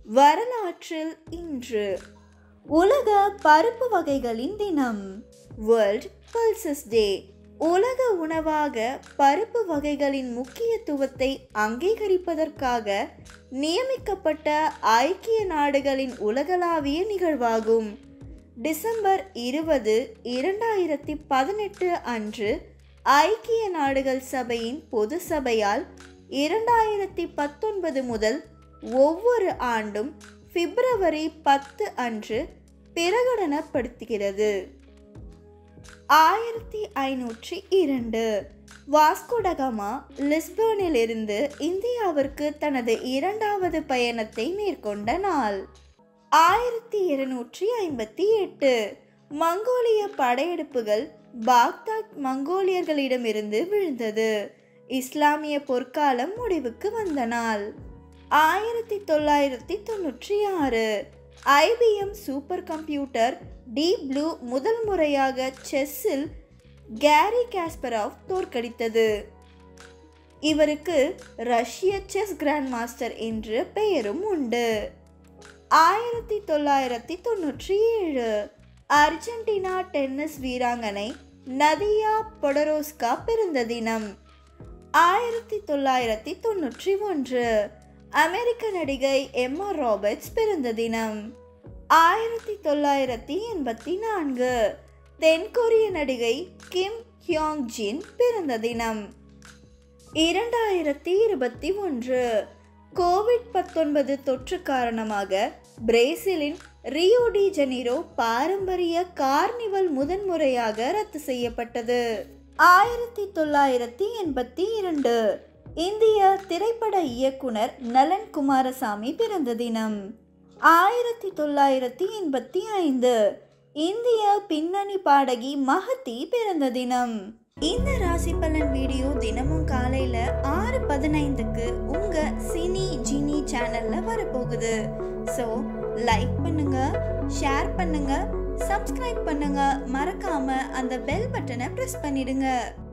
வரலாற்றில் இன்று உலக பருப்பு வகைகளின் தினம் வேர்ல்ட் பல்சஸ் டே உலக உணவாக பருப்பு வகைகளின் முக்கியத்துவத்தை அங்கீகரிப்பதற்காக நியமிக்கப்பட்ட ஐக்கிய நாடுகளின் உலகளாவிய நிகழ்வாகும் டிசம்பர் இருபது இரண்டாயிரத்தி பதினெட்டு அன்று ஐக்கிய நாடுகள் சபையின் பொது சபையால் இரண்டாயிரத்தி பத்தொன்பது முதல் ஒவ்வொரு ஆண்டும் பிப்ரவரி பத்து அன்று பிரகடனப்படுத்துகிறது ஆயிரத்தி ஐநூற்றி இரண்டு வாஸ்கோடகமா லிஸ்பர்னிலிருந்து இந்தியாவிற்கு தனது இரண்டாவது பயணத்தை மேற்கொண்ட நாள் ஆயிரத்தி இருநூற்றி ஐம்பத்தி எட்டு மங்கோலிய படையெடுப்புகள் பாக்தாத் மங்கோலியர்களிடமிருந்து விழுந்தது இஸ்லாமிய பொற்காலம் முடிவுக்கு வந்த நாள் ஆயிரத்தி தொள்ளாயிரத்தி தொண்ணூற்றி ஆறு IBM super computer deep blue முதல் முறையாக செஸ்ஸில் கேரி காஸ்பராவ் தோற்கடித்தது இவருக்கு ரஷ்ய செஸ் கிராண்ட் மாஸ்டர் என்ற பெயரும் உண்டு ஆயிரத்தி தொள்ளாயிரத்தி தொண்ணூற்றி ஏழு அர்ஜென்டினா டென்னிஸ் வீராங்கனை நதியா பொடரோஸ்கா பிறந்த தினம் ஆயிரத்தி தொள்ளாயிரத்தி தொண்ணூற்றி ஒன்று அமெரிக்க நடிகை எம்மா ராபர்ட்ஸ் பிறந்த தினம் ஆயிரத்தி தொள்ளாயிரத்தி எண்பத்தி நான்கு தென்கொரிய நடிகை கிம் ஹியோங் ஜின் பிறந்த தினம் இரண்டாயிரத்தி இருபத்தி ஒன்று கோவிட் பத்தொன்பது தொற்று காரணமாக பிரேசிலின் ரியோ டி ஜெனிரோ பாரம்பரிய கார்னிவல் முதன்முறையாக ரத்து செய்யப்பட்டது ஆயிரத்தி தொள்ளாயிரத்தி எண்பத்தி இரண்டு இந்திய திரைப்பட இயக்குனர் நலன் குமாரசாமி பிறந்த தினம் ஆயிரத்தி தொள்ளாயிரத்தி எண்பத்தி ஐந்து இந்திய பின்னணி பாடகி மஹதி பிறந்த தினம் இந்த ராசி பலன் வீடியோ தினமும் காலையில ஆறு பதினைந்துக்கு உங்க சினி ஜினி சேனல்ல வரப்போகுது ஸோ லைக் பண்ணுங்க ஷேர் பண்ணுங்க சப்ஸ்கிரைப் பண்ணுங்க மறக்காம அந்த பெல் பட்டனை ப்ரெஸ் பண்ணிடுங்க